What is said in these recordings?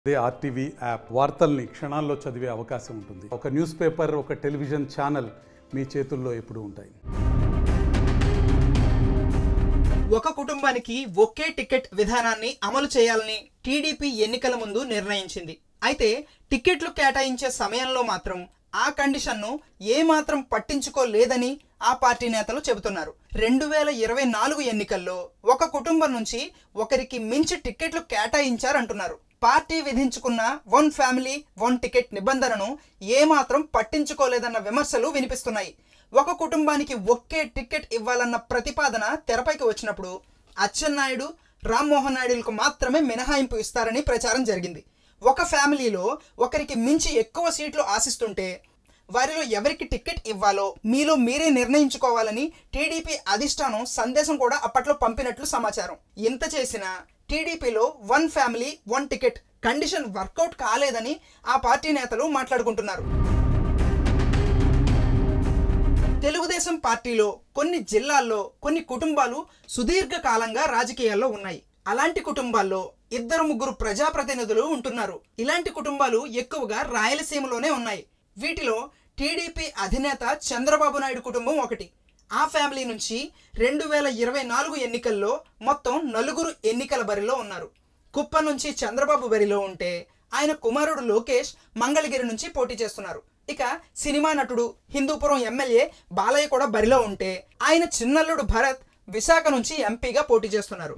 అదే RTV app వార్తల్ని క్షణాల్లో చదివే అవకాశం ఉంటుంది ఒక న్యూస్ పేపర్ ఒక టెలివిజన్ ఛానల్ మీ చేతుల్లో ఎప్పుడూ ఉంటాయి ఒక కుటుంబానికి ఒకే టికెట్ విధానాన్ని అమలు చేయాలని టీడీపీ ఎన్నికల ముందు నిర్ణయించింది అయితే టికెట్లు కేటాయించే సమయంలో మాత్రం ఆ కండిషన్ను ఏమాత్రం పట్టించుకోలేదని ఆ పార్టీ నేతలు చెబుతున్నారు రెండు వేల ఇరవై నాలుగు ఎన్నికల్లో ఒక కుటుంబం నుంచి ఒకరికి మించి టికెట్లు కేటాయించారంటున్నారు పార్టీ విధించుకున్న వన్ ఫ్యామిలీ వన్ టికెట్ నిబంధనను ఏమాత్రం పట్టించుకోలేదన్న విమర్శలు వినిపిస్తున్నాయి ఒక కుటుంబానికి ఒకే టికెట్ ఇవ్వాలన్న ప్రతిపాదన తెరపైకి వచ్చినప్పుడు అచ్చెన్నాయుడు రామ్మోహన్ నాయుడులకు మాత్రమే మినహాయింపు ఇస్తారని ప్రచారం జరిగింది ఒక ఫ్యామిలీలో ఒకరికి మించి ఎక్కువ సీట్లు ఆశిస్తుంటే వారిలో ఎవరికి టికెట్ ఇవ్వాలో మీలో మీరే నిర్ణయించుకోవాలని టీడీపీ అధిష్టానం సందేశం కూడా అప్పట్లో పంపినట్లు సమాచారం ఇంత చేసినా టీడీపీలో one family one ticket condition work out కాలేదని ఆ పార్టీ నేతలు మాట్లాడుకుంటున్నారు తెలుగుదేశం పార్టీలో కొన్ని జిల్లాల్లో కొన్ని కుటుంబాలు సుదీర్ఘ కాలంగా రాజకీయాల్లో ఉన్నాయి అలాంటి కుటుంబాల్లో ఇద్దరు ముగ్గురు ప్రజాప్రతినిధులు ఉంటున్నారు ఇలాంటి కుటుంబాలు ఎక్కువగా రాయలసీమలోనే ఉన్నాయి వీటిలో టీడీపీ అధినేత చంద్రబాబు నాయుడు కుటుంబం ఒకటి ఆ ఫ్యామిలీ నుంచి రెండు వేల ఇరవై నాలుగు ఎన్నికల్లో మొత్తం నలుగురు ఎన్నికల బరిలో ఉన్నారు కుప్ప నుంచి చంద్రబాబు బరిలో ఉంటే ఆయన కుమారుడు లోకేష్ మంగళగిరి నుంచి పోటీ చేస్తున్నారు ఇక సినిమా నటుడు హిందూపురం ఎమ్మెల్యే బాలయ్య కూడా బరిలో ఉంటే ఆయన చిన్నల్లుడు భరత్ విశాఖ నుంచి ఎంపీగా పోటీ చేస్తున్నారు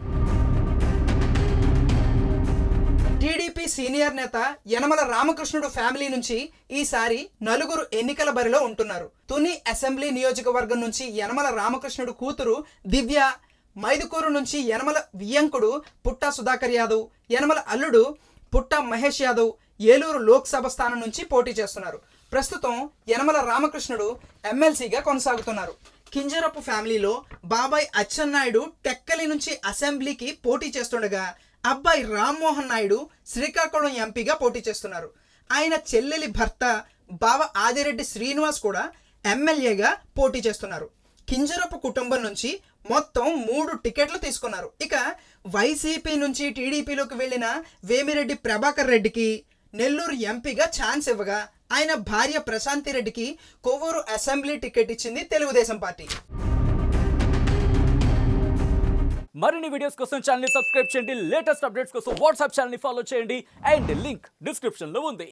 టీడీపీ సీనియర్ నేత యనమల రామకృష్ణుడు ఫ్యామిలీ నుంచి ఈసారి నలుగురు ఎన్నికల బరిలో ఉంటున్నారు తుని అసెంబ్లీ నియోజకవర్గం నుంచి యనమల రామకృష్ణుడు కూతురు దివ్య మైదుకూరు నుంచి యనమల వియ్యంకుడు పుట్ట సుధాకర్ యాదవ్ యనమల అల్లుడు పుట్ట మహేష్ యాదవ్ ఏలూరు లోక్సభ స్థానం నుంచి పోటీ చేస్తున్నారు ప్రస్తుతం యనమల రామకృష్ణుడు ఎమ్మెల్సీగా కొనసాగుతున్నారు కింజరపు ఫ్యామిలీలో బాబాయ్ అచ్చెన్నాయుడు టెక్కలి నుంచి అసెంబ్లీకి పోటీ చేస్తుండగా అబ్బాయి రామ్మోహన్ నాయుడు శ్రీకాకుళం ఎంపీగా పోటీ చేస్తున్నారు ఆయన చెల్లెలి భర్త బావ ఆదిరెడ్డి శ్రీనివాస్ కూడా ఎమ్మెల్యేగా పోటీ చేస్తున్నారు కింజరపు కుటుంబం నుంచి మొత్తం మూడు టికెట్లు తీసుకున్నారు ఇక వైసీపీ నుంచి టీడీపీలోకి వెళ్ళిన వేమిరెడ్డి ప్రభాకర్ రెడ్డికి నెల్లూరు ఎంపీగా ఛాన్స్ ఇవ్వగా ఆయన భార్య ప్రశాంతి రెడ్డికి కొవ్వూరు అసెంబ్లీ టికెట్ ఇచ్చింది తెలుగుదేశం పార్టీ మరిన్ని వీడియోస్ కోసం ఛానల్ సబ్స్క్రైబ్ చేయండి లేటెస్ట్ అప్డేట్స్ కోసం వాట్సాప్ ఛానల్ ఫాలో చేయండి అండ్ లింక్ డిస్క్రిప్షన్ లో ఉంది